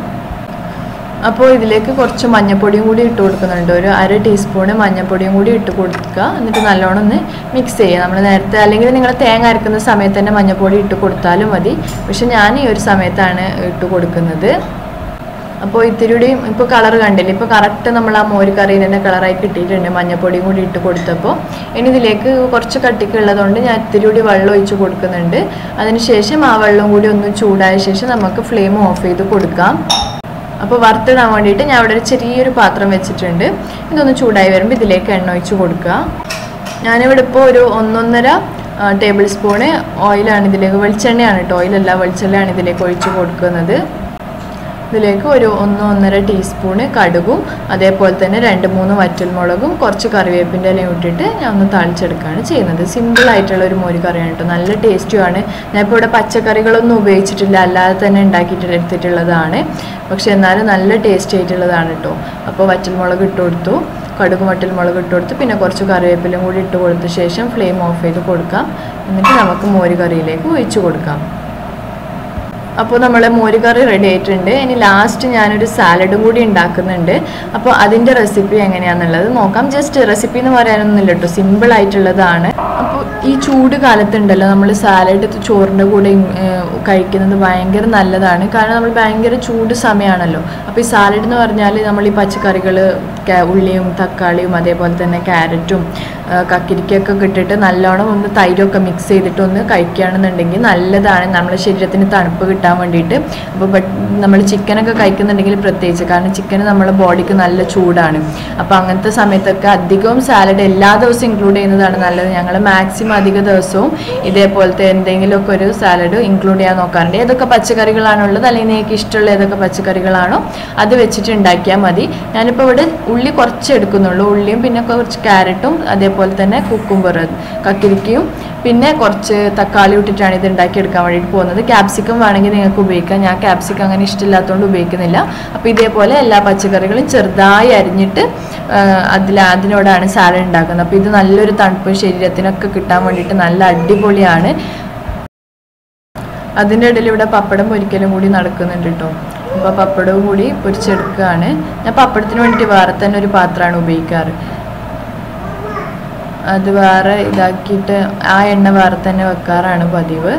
അപ്പോൾ ഇതിലേക്ക് കുറച്ച് മഞ്ഞപ്പൊടിയും കൂടി ഇട്ട് കൊടുക്കുന്നുണ്ട് ഒരു അര ടീസ്പൂണ് മഞ്ഞപ്പൊടിയും കൂടി ഇട്ട് കൊടുക്കുക എന്നിട്ട് നല്ലോണം ഒന്ന് മിക്സ് ചെയ്യുക നമ്മൾ നേരത്തെ അല്ലെങ്കിൽ നിങ്ങൾ തേങ്ങ അരക്കുന്ന സമയത്ത് തന്നെ മഞ്ഞപ്പൊടി ഇട്ട് കൊടുത്താലും മതി പക്ഷെ ഞാൻ ഈ ഒരു സമയത്താണ് ഇട്ട് കൊടുക്കുന്നത് അപ്പോൾ ഇത്തിരിയുടെയും ഇപ്പോൾ കളർ കണ്ടില്ലേ ഇപ്പോൾ കറക്റ്റ് നമ്മൾ ആ മോര് കറിയിൽ തന്നെ കളറായി കിട്ടിയിട്ടുണ്ട് മഞ്ഞപ്പൊടിയും കൂടി ഇട്ട് കൊടുത്തപ്പോൾ ഇനി ഇതിലേക്ക് കുറച്ച് കട്ടിക്കുള്ളതുകൊണ്ട് ഞാൻ ഇത്തിരി കൂടി വെള്ളം ഒഴിച്ച് കൊടുക്കുന്നുണ്ട് അതിനുശേഷം ആ വെള്ളം കൂടി ഒന്ന് ചൂടായ ശേഷം നമുക്ക് ഫ്ലെയിം ഓഫ് ചെയ്ത് കൊടുക്കാം അപ്പോൾ വറുത്തിടാൻ വേണ്ടിയിട്ട് ഞാൻ അവിടെ ഒരു ചെറിയൊരു പാത്രം വെച്ചിട്ടുണ്ട് ഇതൊന്ന് ചൂടായി വരുമ്പോൾ ഇതിലേക്ക് എണ്ണ ഒഴിച്ച് കൊടുക്കുക ഞാനിവിടെ ഇപ്പോൾ ഒരു ഒന്നൊന്നര ടേബിൾ സ്പൂണ് ഓയിലാണ് ഇതിലേക്ക് വെളിച്ചെണ്ണയാണ് കേട്ടോ ഓയിലല്ല വെളിച്ചെണ്ണയാണ് ഇതിലേക്ക് ഒഴിച്ച് കൊടുക്കുന്നത് ഇതിലേക്ക് ഒരു ഒന്ന് ഒന്നര ടീസ്പൂണ് കടുകും അതേപോലെ തന്നെ രണ്ട് മൂന്ന് വറ്റൽമുളകും കുറച്ച് കറിവേപ്പിൻ്റെ ഇലയും ഇട്ടിട്ട് ഞാൻ ഒന്ന് താളിച്ചെടുക്കുകയാണ് ചെയ്യുന്നത് സിമ്പിൾ ആയിട്ടുള്ള ഒരു മോര് കറിയാണ് കേട്ടോ നല്ല ടേസ്റ്റുമാണ് ഞാൻ ഇപ്പോൾ ഇവിടെ പച്ചക്കറികളൊന്നും ഉപയോഗിച്ചിട്ടില്ല അല്ലാതെ തന്നെ ഉണ്ടാക്കിയിട്ട് എടുത്തിട്ടുള്ളതാണ് പക്ഷെ എന്നാലും നല്ല ടേസ്റ്റ് ആയിട്ടുള്ളതാണ് കേട്ടോ അപ്പോൾ വറ്റൽമുളക് ഇട്ട് കൊടുത്തു കടുക് വറ്റൽമുളക് ഇട്ട് കൊടുത്ത് പിന്നെ കുറച്ച് കറിവേപ്പിലും കൂടി ഇട്ട് കൊടുത്ത ശേഷം ഫ്ലെയിം ഓഫ് ചെയ്ത് കൊടുക്കാം എന്നിട്ട് നമുക്ക് മോര് കറിയിലേക്ക് ഒഴിച്ചു കൊടുക്കാം അപ്പോൾ നമ്മളെ മോര് കറി റെഡി ആയിട്ടുണ്ട് ഇനി ലാസ്റ്റ് ഞാനൊരു സാലഡും കൂടി ഉണ്ടാക്കുന്നുണ്ട് അപ്പോൾ അതിൻ്റെ റെസിപ്പി എങ്ങനെയാണെന്നുള്ളത് നോക്കാം ജസ്റ്റ് റെസിപ്പി എന്ന് പറയാനൊന്നുമില്ല കേട്ടോ സിമ്പിൾ ആയിട്ടുള്ളതാണ് അപ്പോൾ ഈ ചൂട് കാലത്തുണ്ടല്ലോ നമ്മൾ സാലഡ് ചോറിൻ്റെ കൂടെ ഇങ്- ഏർ കഴിക്കുന്നത് ഭയങ്കര നല്ലതാണ് കാരണം നമ്മൾ ഭയങ്കര ചൂട് സമയമാണല്ലോ അപ്പോൾ ഈ സാലഡ് എന്ന് പറഞ്ഞാൽ നമ്മൾ ഈ പച്ചക്കറികൾ ഉള്ളിയും തക്കാളിയും അതേപോലെ തന്നെ ക്യാരറ്റും കക്കിരിക്കൊക്കെ ഇട്ടിട്ട് നല്ലോണം ഒന്ന് തൈരൊക്കെ മിക്സ് ചെയ്തിട്ട് ഒന്ന് കഴിക്കുകയാണെന്നുണ്ടെങ്കിൽ നല്ലതാണ് നമ്മുടെ ശരീരത്തിന് തണുപ്പ് കിട്ടാൻ വേണ്ടിയിട്ട് അപ്പോൾ നമ്മൾ ചിക്കനൊക്കെ കഴിക്കുന്നുണ്ടെങ്കിൽ പ്രത്യേകിച്ച് കാരണം ചിക്കൻ നമ്മുടെ ബോഡിക്ക് നല്ല ചൂടാണ് അപ്പോൾ അങ്ങനത്തെ സമയത്തൊക്കെ അധികവും സാലഡ് എല്ലാ ദിവസവും ഇൻക്ലൂഡ് ചെയ്യുന്നതാണ് നല്ലത് ഞങ്ങൾ മാക്സിമം അധിക ദിവസവും ഇതേപോലത്തെ എന്തെങ്കിലുമൊക്കെ ഒരു സാലഡ് ഇൻക്ലൂഡ് ചെയ്യാൻ നോക്കാറുണ്ട് ഏതൊക്കെ പച്ചക്കറികളാണോ ഉള്ളത് അല്ലെങ്കിൽ നിങ്ങൾക്ക് ഇഷ്ടമുള്ള ഏതൊക്കെ പച്ചക്കറികളാണോ അത് വെച്ചിട്ട് ഉണ്ടാക്കിയാൽ മതി ഞാനിപ്പോൾ ഇവിടെ ഉള്ളി കുറച്ച് എടുക്കുന്നുള്ളൂ ഉള്ളിയും പിന്നെ കുറച്ച് ക്യാരറ്റും അതേപോലെ തന്നെ കുക്കുംബർ കക്കിരിക്കയും പിന്നെ കുറച്ച് തക്കാളി ഇട്ടിട്ടാണ് ഇത് ഉണ്ടാക്കിയെടുക്കാൻ വേണ്ടിയിട്ട് പോകുന്നത് ക്യാപ്സിക്കം വേണമെങ്കിൽ നിങ്ങൾക്ക് ഉപയോഗിക്കാം ഞാൻ ക്യാപ്സിക്കം അങ്ങനെ ഇഷ്ടമില്ലാത്തതുകൊണ്ട് ഉപയോഗിക്കുന്നില്ല അപ്പോൾ ഇതേപോലെ എല്ലാ പച്ചക്കറികളും ചെറുതായി അരിഞ്ഞിട്ട് അതിൽ അതിനോടാണ് സാലഡ് ഉണ്ടാക്കുന്നത് അപ്പോൾ ഇത് നല്ലൊരു തണുപ്പ് ശരീരത്തിനൊക്കെ കിട്ടാൻ വേണ്ടിയിട്ട് നല്ല അടിപൊളിയാണ് അതിൻ്റെ ഇടയിൽ ഇവിടെ പപ്പടം പൊരിക്കലും കൂടി നടക്കുന്നുണ്ട് കേട്ടോ അപ്പോൾ പപ്പടവും കൂടി പൊരിച്ചെടുക്കുകയാണ് ഞാൻ പപ്പടത്തിന് വേണ്ടിയിട്ട് വേറെ തന്നെ ഒരു പാത്രമാണ് ഉപയോഗിക്കാറ് അത് വേറെ ഇതാക്കിയിട്ട് ആ എണ്ണ വേറെ തന്നെ വെക്കാറാണ് പതിവ്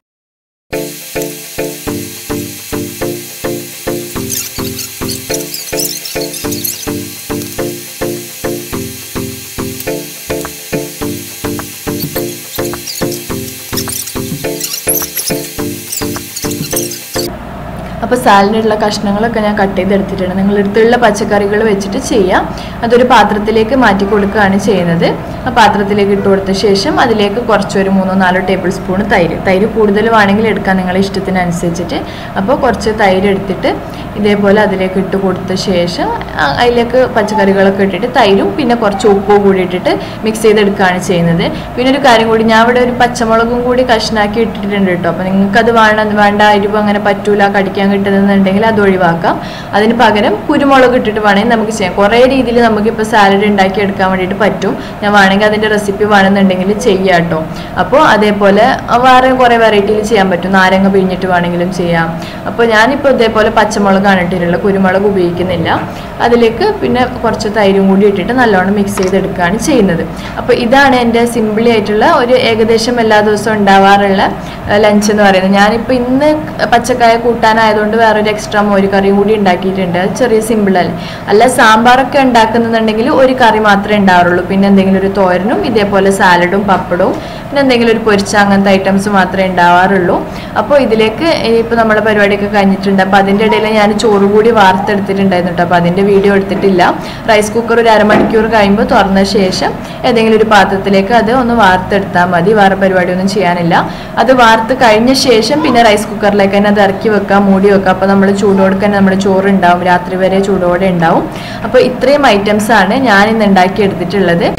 അപ്പോൾ സാലഡിനുള്ള കഷ്ണങ്ങളൊക്കെ ഞാൻ കട്ട് ചെയ്തെടുത്തിട്ടുണ്ട് നിങ്ങളടുത്തുള്ള പച്ചക്കറികൾ വെച്ചിട്ട് ചെയ്യാം അതൊരു പാത്രത്തിലേക്ക് മാറ്റി കൊടുക്കുകയാണ് ചെയ്യുന്നത് ആ പാത്രത്തിലേക്ക് ഇട്ട് കൊടുത്ത ശേഷം അതിലേക്ക് കുറച്ച് ഒരു മൂന്നോ നാലോ ടേബിൾ സ്പൂൺ തൈര് തൈര് കൂടുതൽ വേണമെങ്കിൽ എടുക്കാം നിങ്ങളുടെ ഇഷ്ടത്തിനനുസരിച്ചിട്ട് അപ്പോൾ കുറച്ച് തൈര് എടുത്തിട്ട് ഇതേപോലെ അതിലേക്ക് ഇട്ട് കൊടുത്ത ശേഷം ആ, അതിലേക്ക് പച്ചക്കറികളൊക്കെ ഇട്ടിട്ട് തൈരും പിന്നെ കുറച്ച് ഉപ്പും കൂടി ഇട്ടിട്ട് മിക്സ് ചെയ്തെടുക്കുകയാണ് ചെയ്യുന്നത് പിന്നെ ഒരു കാര്യം കൂടി ഞാൻ ഇവിടെ ഒരു പച്ചമുളകും കൂടി കഷ്ണാക്കി ഇട്ടിട്ടുണ്ട് കേട്ടോ അപ്പോൾ നിങ്ങൾക്ക് അത് വേണം വേണ്ട എരിവ് അങ്ങനെ പറ്റൂല കടിക്കാൻ കിട്ടുന്നുണ്ടെങ്കിൽ അത് ഒഴിവാക്കാം അതിന് പകരം കുരുമുളക് ഇട്ടിട്ട് വേണമെങ്കിൽ നമുക്ക് ചെയ്യാം കുറേ രീതിയിൽ നമുക്കിപ്പോൾ സാലഡ് ഉണ്ടാക്കി എടുക്കാൻ വേണ്ടിയിട്ട് പറ്റും ഞാൻ വേണമെങ്കിൽ അതിൻ്റെ റെസിപ്പി വേണമെന്നുണ്ടെങ്കിൽ ചെയ്യാം കേട്ടോ അപ്പോൾ അതേപോലെ വേറെ കുറേ വെറൈറ്റിയിൽ ചെയ്യാൻ പറ്റും നാരങ്ങ പിഴിഞ്ഞിട്ട് വേണമെങ്കിലും ചെയ്യാം അപ്പോൾ ഞാനിപ്പോൾ ഇതേപോലെ പച്ചമുളകാണ് ഇട്ടിട്ടുള്ളത് കുരുമുളക് ഉപയോഗിക്കുന്നില്ല അതിലേക്ക് പിന്നെ കുറച്ച് തൈരും കൂടി ഇട്ടിട്ട് നല്ലോണം മിക്സ് ചെയ്തെടുക്കുകയാണ് ചെയ്യുന്നത് അപ്പോൾ ഇതാണ് എൻ്റെ സിമ്പിളി ആയിട്ടുള്ള ഒരു ഏകദേശം എല്ലാ ദിവസവും ഉണ്ടാവാറുള്ള ലഞ്ച് എന്ന് പറയുന്നത് ഞാനിപ്പോൾ ഇന്ന് പച്ചക്കായ കൂട്ടാനായതുകൊണ്ട് വേറൊരു എക്സ്ട്രാ മോര് കറിയും കൂടി ഉണ്ടാക്കിയിട്ടുണ്ട് അത് ചെറിയ സിമ്പിളല്ലേ അല്ല സാമ്പാറൊക്കെ ഉണ്ടാക്കുന്നുണ്ടെങ്കിൽ ഒരു കറി മാത്രമേ ഉണ്ടാവാറുള്ളൂ പിന്നെ എന്തെങ്കിലും ഒരു തോരനും ഇതേപോലെ സാലഡും പപ്പടവും പിന്നെ എന്തെങ്കിലും ഒരു പൊരിച്ച അങ്ങനത്തെ ഐറ്റംസ് മാത്രമേ ഉണ്ടാവാറുള്ളൂ അപ്പോൾ ഇതിലേക്ക് ഇപ്പോൾ നമ്മുടെ പരിപാടിയൊക്കെ കഴിഞ്ഞിട്ടുണ്ട് അപ്പോൾ അതിൻ്റെ ഇടയിൽ ഞാൻ ചോറ് കൂടി വാർത്തെടുത്തിട്ടുണ്ടായിരുന്നു കേട്ടോ അപ്പോൾ അതിൻ്റെ വീഡിയോ എടുത്തിട്ടില്ല റൈസ് കുക്കർ ഒരു അരമണിക്കൂർ കഴിയുമ്പോൾ തുറന്ന ശേഷം ഏതെങ്കിലും ഒരു പാത്രത്തിലേക്ക് അത് ഒന്ന് വാർത്തെടുത്താൽ മതി വേറെ പരിപാടിയൊന്നും ചെയ്യാനില്ല അത് വാർത്ത് കഴിഞ്ഞ ശേഷം പിന്നെ റൈസ് കുക്കറിലേക്ക് തന്നെ അത് ഇറക്കി വെക്കാം മൂടി വെക്കാം അപ്പോൾ നമ്മൾ ചൂടോടെ തന്നെ നമ്മുടെ ചോറ് ഉണ്ടാവും രാത്രി വരെ ചൂടോടെ ഉണ്ടാവും അപ്പോൾ ഇത്രയും ഐറ്റംസ് ആണ് ഞാൻ ഇന്ന് ഉണ്ടാക്കി എടുത്തിട്ടുള്ളത്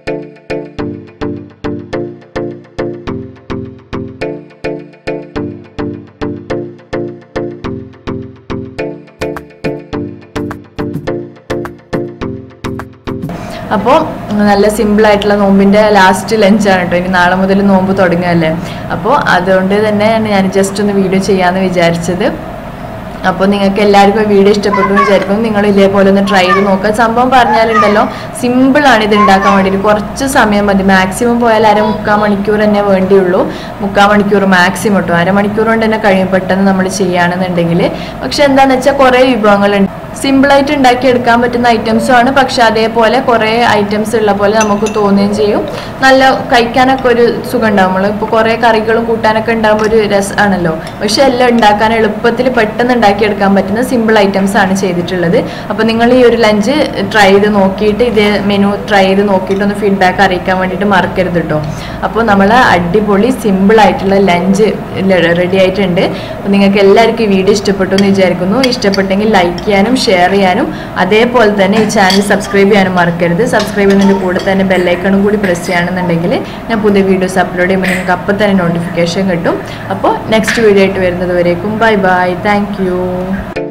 അപ്പോൾ നല്ല സിമ്പിൾ ആയിട്ടുള്ള നോമ്പിൻ്റെ ലാസ്റ്റ് ലഞ്ചാണ് കേട്ടോ ഇനി നാളെ മുതൽ നോമ്പ് തുടങ്ങുകയല്ലേ അപ്പോൾ അതുകൊണ്ട് തന്നെയാണ് ഞാൻ ജസ്റ്റ് ഒന്ന് വീഡിയോ ചെയ്യാമെന്ന് വിചാരിച്ചത് അപ്പോൾ നിങ്ങൾക്ക് എല്ലാവർക്കും വീഡിയോ ഇഷ്ടപ്പെട്ടു എന്ന് വിചാരിക്കും നിങ്ങൾ ഇതേപോലെ ഒന്ന് ട്രൈ ചെയ്ത് നോക്കുക സംഭവം പറഞ്ഞാലുണ്ടല്ലോ സിമ്പിളാണ് ഇത് ഉണ്ടാക്കാൻ വേണ്ടിയിട്ട് കുറച്ച് സമയം മതി മാക്സിമം പോയാൽ അര മുക്കാൽ മണിക്കൂർ തന്നെ വേണ്ടിയുള്ളൂ മുക്കാൽ മണിക്കൂർ മാക്സിമം കേട്ടോ അരമണിക്കൂർ കൊണ്ട് തന്നെ കഴിയും പെട്ടെന്ന് നമ്മൾ ചെയ്യുകയാണെന്നുണ്ടെങ്കിൽ പക്ഷെ എന്താണെന്ന് വെച്ചാൽ കുറേ വിഭവങ്ങളുണ്ട് സിമ്പിളായിട്ട് ഉണ്ടാക്കിയെടുക്കാൻ പറ്റുന്ന ഐറ്റംസും ആണ് പക്ഷെ അതേപോലെ കുറേ ഐറ്റംസ് ഉള്ള പോലെ നമുക്ക് തോന്നുകയും ചെയ്യും നല്ല കഴിക്കാനൊക്കെ ഒരു സുഖം ഉണ്ടാവും നമ്മൾ ഇപ്പോൾ കുറേ കറികളും കൂട്ടാനൊക്കെ ഉണ്ടാകുമ്പോൾ ഒരു രസമാണല്ലോ പക്ഷെ എല്ലാം ഉണ്ടാക്കാൻ എളുപ്പത്തിൽ പെട്ടെന്ന് ഉണ്ടാക്കിയെടുക്കാൻ പറ്റുന്ന സിമ്പിൾ ഐറ്റംസ് ആണ് ചെയ്തിട്ടുള്ളത് അപ്പോൾ നിങ്ങൾ ഈ ഒരു ലഞ്ച് ട്രൈ ചെയ്ത് നോക്കിയിട്ട് ഇതേ മെനു ട്രൈ ചെയ്ത് നോക്കിയിട്ട് ഒന്ന് ഫീഡ്ബാക്ക് അറിയിക്കാൻ വേണ്ടിയിട്ട് മറക്കരുത് കേട്ടോ അപ്പോൾ നമ്മൾ അടിപൊളി സിമ്പിൾ ആയിട്ടുള്ള ലഞ്ച് റെഡി ആയിട്ടുണ്ട് അപ്പോൾ നിങ്ങൾക്ക് എല്ലാവർക്കും ഈ വീഡിയോ ഇഷ്ടപ്പെട്ടു എന്ന് വിചാരിക്കുന്നു ഇഷ്ടപ്പെട്ടെങ്കിൽ ലൈക്ക് ചെയ്യാനും ഷെയർ ചെയ്യാനും അതേപോലെ തന്നെ ഈ ചാനൽ സബ്സ്ക്രൈബ് ചെയ്യാനും മറക്കരുത് സബ്സ്ക്രൈബ് ചെയ്യുന്നതിൻ്റെ കൂടെ തന്നെ ബെല്ലൈക്കണും കൂടി പ്രസ് ചെയ്യുകയാണെന്നുണ്ടെങ്കിൽ ഞാൻ പുതിയ വീഡിയോസ് അപ്ലോഡ് ചെയ്യുമ്പോൾ നിങ്ങൾക്ക് അപ്പം തന്നെ നോട്ടിഫിക്കേഷൻ കിട്ടും അപ്പോൾ നെക്സ്റ്റ് വീഡിയോ ആയിട്ട് വരുന്നത് വരേക്കും ബൈ ബൈ താങ്ക് യു